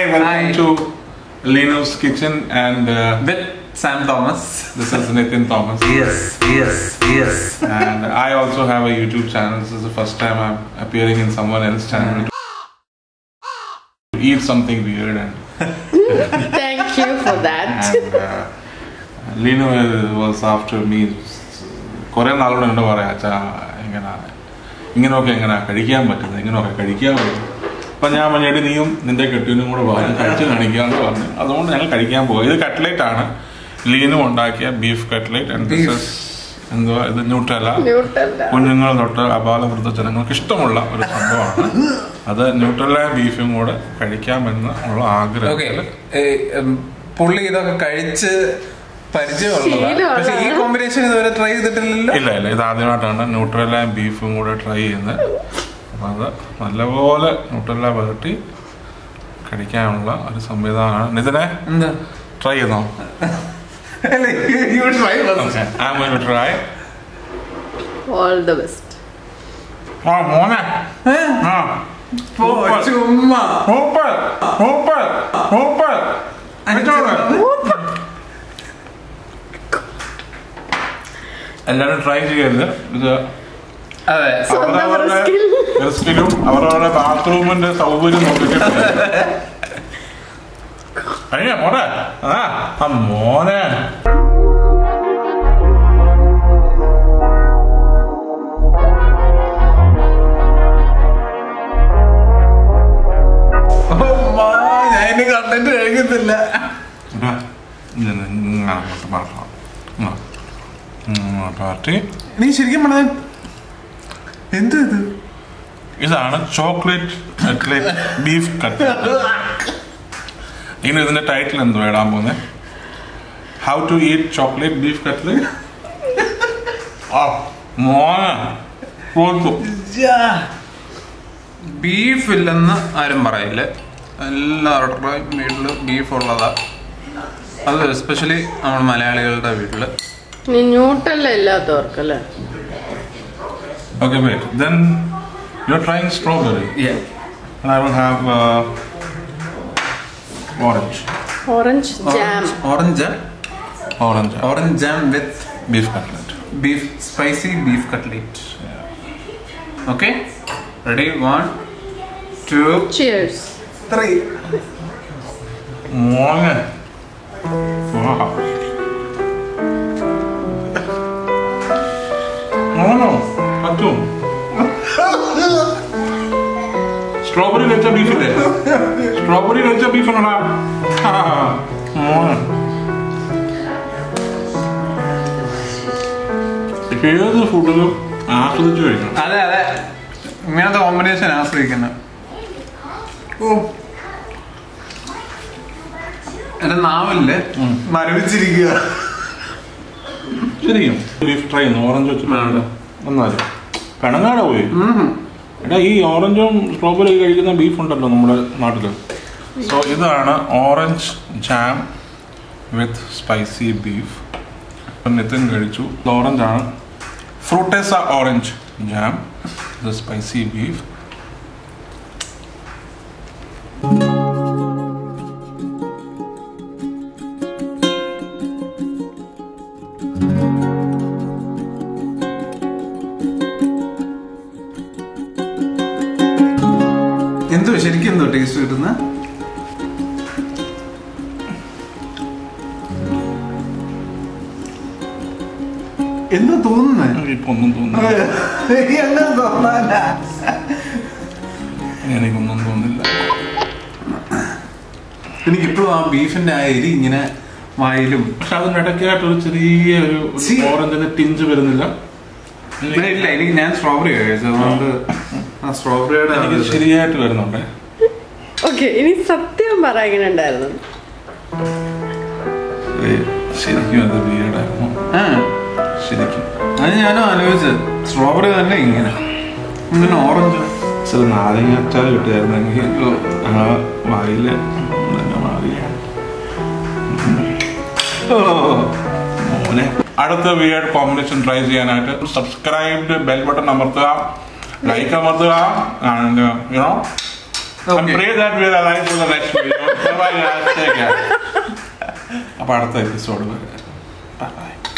welcome Hi. to Lino's Kitchen and uh, With Sam Thomas. this is Nitin Thomas. Yes, yes, yes. And I also have a YouTube channel. This is the first time I'm appearing in someone else's channel to eat something weird and, Thank you for that. and uh, Lino was after me. കുറെ നാളോട് എന്നോട് പറയാം അച്ഛാ എങ്ങനെ ഇങ്ങനെയൊക്കെ എങ്ങനെ കഴിക്കാൻ പറ്റുന്നത് ഇങ്ങനെയൊക്കെ കഴിക്കാൻ പറ്റും അപ്പൊ ഞാൻ പറഞ്ഞിട്ട് നീയും നിന്റെ കെട്ടിനും കൂടെ പറയാൻ കഴിച്ച് കാണിക്കാന്ന് പറഞ്ഞു അതുകൊണ്ട് ഞങ്ങൾ കഴിക്കാൻ പോകും ഇത് കട്ട്ലേറ്റ് ആണ് ലീനു ഉണ്ടാക്കിയ ബീഫ് കട്ട്ലേറ്റ് ആൻഡ് Beef. എന്തുവാ ഇത് ന്യൂട്രല ന്യൂട്ടല്ല കുഞ്ഞുങ്ങൾ തൊട്ട് അപാല വൃദ്ധജനങ്ങൾക്ക് ഇഷ്ടമുള്ള ഒരു സംഭവമാണ് അത് ന്യൂട്രല ബീഫും കൂടെ കഴിക്കാമെന്ന് ഉള്ള ഓക്കെ ആഗ്രഹം പുള്ളി ഇതൊക്കെ കഴിച്ച് പരിചയമുള്ളതാണ് ശീലമുള്ളതാണ്. പക്ഷെ ഈ കോമ്പിനേഷൻ ഇതുവരെ ട്രൈ ചെയ്തിട്ടില്ലല്ലോ ഇല്ല ഇല്ല ഇത് ആദ്യമായിട്ടാണ് ന്യൂട്രല ബീഫും കൂടെ ട്രൈ ചെയ്യുന്നത് അപ്പം അത് നല്ലപോലെ ന്യൂട്രല പുരട്ടി കഴിക്കാനുള്ള ഒരു സംവിധാനമാണ് ഇതിനെ എന്താ ട്രൈ ചെയ്യുന്നോ You try first. Okay, I'm going to try. All the best ആ മോനെ ആ പോ, ചുമ്മാ സൂപ്പർ സൂപ്പർ സൂപ്പർ എല്ലാവരും ട്രൈ ചെയ്യരുത് ഇത് അതെ സ്വന്തം അവരവരുടെ റിസ്കിൽ റിസ്കിലും അവരവരുടെ ബാത്റൂമിന്റെ സൗകര്യം നോക്കിയിട്ട് അയ്യ മോനെ ആ ആ മോനെ ഉമ്മാ, ഞാൻ ഇനി കണ്ടന്റ് കഴിക്കത്തില്ല ഇതാ, ഇത് ഇങ്ങനെ അങ്ങോട്ട് മാറ്റണം. ഇങ്ങ്. ഇങ്ങോട്ട് മാറ്റി നീ ശരിക്കും പറഞ്ഞ എന്ത് ഇത് ഇതാണ് ചോക്ലേറ്റ് കട്ട്ലേറ്റ് ബീഫ് കട്ട്ലേറ്റ് ഇനി ഇതിന്റെ ടൈറ്റിൽ എന്തോ ഇടാൻ പോകുന്നത് how to eat chocolate beef cutlet ആ മോനെ കൊടുത്തു ബീഫ് ഇല്ലെന്ന് ആരും പറയില്ല എല്ലാവരുടെ വീട്ടില് ബീഫ് ഉള്ളതാ അത് എസ്പെഷ്യലി നമ്മൾ മലയാളികളുടെ വീട്ടില് നീ ന്യൂട്ടല്ല ഇല്ലാത്തവർക്കല്ലേ Okay, wait. Then you're trying strawberry, and I will have uh, orange. Orange jam orange Orange. Orange jam with Beef cutlet. Beef spicy beef cutlet okay ready one two cheers three മോനെ Wow. മോനോ പറ്റും strawberry വെച്ച ബീഫില്ലേ strawberry വെച്ച ബീഫാണോടാ മോനെ ഏത് ഫുഡിലും ആസ്വദിച്ചു കഴിക്കണം അതെ അതെ ഇങ്ങനത്തെ കോമ്പിനേഷൻ ആശ്രയിക്കുന്നത് ഓ എന്റെ നാവല്ലേ മരവിച്ചിരിക്കുക ശരിക്കും ബീഫ് ട്രൈ ചെയ്യുന്നു ഓറഞ്ച് വെച്ചിട്ടുണ്ട് എന്നാലും പിണങ്ങാടെ പോയി എടാ ഈ ഓറഞ്ചും സ്ട്രോബെറി കഴിക്കുന്ന ബീഫ് ഉണ്ടല്ലോ നമ്മുടെ നാട്ടില് സോ ഇതാണ് orange jam with spicy beef Nithin കഴിച്ചു ഓറഞ്ച് ആണ് ഫ്രൂട്ടേസ ഓറഞ്ച് ജാം ഇത് സ്പൈസി ബീഫ് എന്തോ ശരിക്കും എന്തോ ടേസ്റ്റ് കിട്ടുന്ന എന്താ തോന്നുന്നത് ഇപ്പൊ ഒന്നും തോന്നുന്നില്ല എന്താ തോന്നാന എനിക്കൊന്നും തോന്നുന്നില്ല എനിക്കിപ്പോഴും ആ ബീഫിന്റെ ആ എരി ഇങ്ങനെ വായിലും പക്ഷെ അതിന്റെ ഇടയ്ക്കായിട്ട് ഒരു ചെറിയ ഒരു ചീ. ഓറഞ്ചിന്റെ ടിഞ്ച് വരുന്നില്ല ഇല്ല ഇല്ല എനിക്ക് ഞാൻ സ്ട്രോബെറി കഴിച്ചത് അതുകൊണ്ട് ആ സ്ട്രോബെറിയുടെ എനിക്ക് ശരിയായിട്ട് വരുന്നുണ്ട് ഓക്കെ ഇനി സത്യം പറ എങ്ങനെ ഉണ്ടായിരുന്നു ഏയ്, ശരിക്കും അത് വീടായിരുന്നു ആ ശരിക്കും അത് ഞാനും ആലോചിച്ചത് സ്ട്രോബെറി തന്നെ ഇങ്ങനെ ഇങ്ങനെ ഓറഞ്ച് ചില നാരങ്ങാച്ചാൽ കിട്ടിയായിരുന്നെങ്കിൽ ആ വായില് തന്നെ മാറി മോനെ അടുത്ത വിയേഡ് കോമ്പിനേഷൻ ട്രൈ ചെയ്യാനായിട്ട് സബ്സ്ക്രൈബ്ഡ് ബെൽ ബട്ടൺ അമർത്തുക ലൈക്ക് അമർത്തുക and you know And Okay. pray that we are alive for the next video. Bye bye, guys. Take care. അപ്പൊ അടുത്ത എപ്പിസോഡ് വരെ ബൈ ബൈ